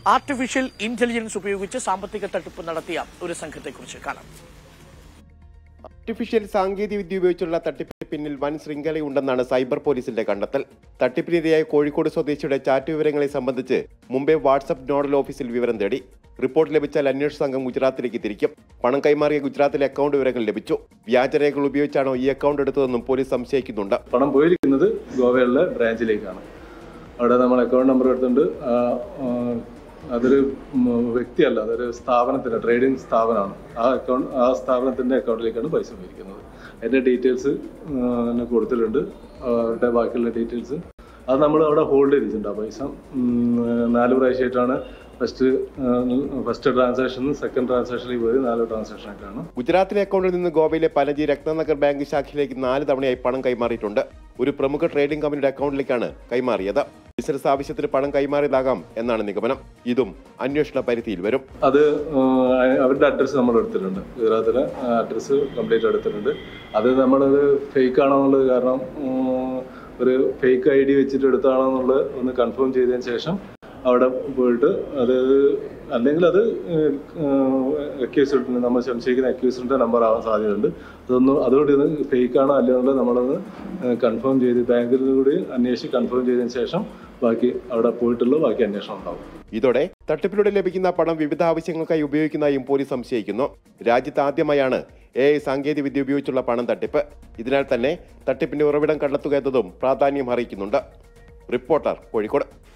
artificial intelligence ഉപയോഗിച്ച് സാമ്പത്തിക തട്ടിപ്പ് നടത്തിയ ഒരു സംഘത്തെക്കുറിച്ച് കാണാം ആർട്ടിഫിഷ്യൽ സാങ്കേതിക വിദ്യ ഉപയോഗിച്ചുള്ള തട്ടിപ്പിന് പിന്നിൽ വൻ ശൃംഖലയുണ്ടെന്നാണ് സൈബർ പോലീസിന്റെ കണ്ടെത്തൽ തട്ടിപ്പിനിരയായ കോഴിക്കോട് സ്വദേശിയുടെ ചാറ്റ് വിവരങ്ങളെ സംബന്ധിച്ച് മുംബൈ വാട്സപ്പ് നോഡൽ ഓഫീസിൽ വിവരം തേടി റിപ്പോർട്ട് ലഭിച്ചാൽ അന്വേഷണ സംഘം ഗുജറാത്തിലേക്ക് തിരിക്കും പണം കൈമാറിയ ഗുജറാത്തിലെ അക്കൗണ്ട് വിവരങ്ങൾ ലഭിച്ചു വ്യാജരേഖകൾ ഉപയോഗിച്ചാണോ ഈ അക്കൗണ്ട് എടുത്തതെന്നും പോലീസ് സംശയിക്കുന്നുണ്ട് പണം പോയിരിക്കുന്നത് ഗോവയിലെ ബ്രാഞ്ചിലേക്കാണ് അവിടെ നമ്മൾ അക്കൗണ്ട് നമ്പർ എടുത്തുകൊണ്ട് ആ, ആ, അതൊരു ഉം, വ്യക്തിയല്ല അതൊരു സ്ഥാപനത്തിൻ്റെ ട്രേഡിംഗ് സ്ഥാപനമാണ് ആ അക്കൗണ്ട് ആ സ്ഥാപനത്തിൻ്റെ അക്കൗണ്ടിലേക്കാണ് പൈസ പോയിരിക്കുന്നത് അതിൻ്റെ ഡീറ്റെയിൽസ് കൊടുത്തിട്ടുണ്ട് അവരുടെ ബാക്കിയുള്ള ഡീറ്റെയിൽസ് അത് നമ്മൾ അവിടെ ഹോൾഡ് ചെയ്തിട്ടുണ്ട് ആ പൈസ ഉം, നാല് പ്രാവശ്യമായിട്ടാണ് ഫസ്റ്റ് ഫസ്റ്റ് ട്രാൻസാക്ഷൻ സെക്കൻഡ് ട്രാൻസാക്ഷനിൽ പോയി നാല് ട്രാൻസാക്ഷൻ ആയിട്ടാണ് ഗുജറാത്തിലെ അക്കൗണ്ടിൽ നിന്ന് ഗോവയിലെ പനജി രത്നനഗർ ബാങ്ക് ശാഖയിലേക്ക് നാല് തവണയായി പണം കൈമാറിയിട്ടുണ്ട് ഒരു പ്രമുഖ ട്രേഡിംഗ് കമ്പനിയുടെ അക്കൗണ്ടിലേക്കാണ് കൈമാറിയത് ബിസിനസ് ആവശ്യത്തിന് പണം കൈമാറിയതാകാം എന്നാണ് നിഗമനം ഇതും അന്വേഷണ പരിധിയിൽ വരും അത് ആഹ് അവരുടെ അഡ്രസ്സ് നമ്മൾ എടുത്തിട്ടുണ്ട് ഗുജറാത്തിലെ അഡ്രസ്സ് കംപ്ലീറ്റ് എടുത്തിട്ടുണ്ട് അത് നമ്മളത് ഫേക്ക് ആണോ എന്നുള്ളത് കാരണം ഉം, ഒരു ഫേക്ക് ഐ ഡി വെച്ചിട്ട് എടുത്താണോ എന്നുള്ളത് ഒന്ന് കൺഫേം ചെയ്തതിന് ശേഷം അവിടെ പോയിട്ട് അത് അല്ലെങ്കിൽ അത് അക്യൂസ്ഡ് നമ്മൾ സംശയിക്കുന്ന അക്യൂസ്ഡിൻ്റെ നമ്പർ ആവാൻ സാധ്യതയുണ്ട് അതൊന്നും അതുകൊണ്ട് ഇത് ഫേക്ക് ആണോ അല്ലയോ എന്നുള്ളത് നമ്മളൊന്ന് കൺഫേം ചെയ്ത് ബാങ്കിൽ കൂടി അന്വേഷിച്ച് കൺഫേം ചെയ്തതിന് ശേഷം ബാക്കി അവിടെ പോയിട്ടുള്ള ബാക്കി അന്വേഷണം ഉണ്ടാവും ഇതോടെ തട്ടിപ്പിലൂടെ ലഭിക്കുന്ന പണം വിവിധ ആവശ്യങ്ങൾക്കായി ഉപയോഗിക്കുന്നതായും പോലീസ് സംശയിക്കുന്നു രാജ്യത്ത് ആദ്യമായാണ് എ ഐ സാങ്കേതിക വിദ്യ ഉപയോഗിച്ചുള്ള പണം തട്ടിപ്പ് ഇതിനാൽ തന്നെ തട്ടിപ്പിന്റെ ഉറവിടം കണ്ടെത്തുക എന്നതും പ്രാധാന്യം അറിയിക്കുന്നുണ്ട് റിപ്പോർട്ടർ കോഴിക്കോട്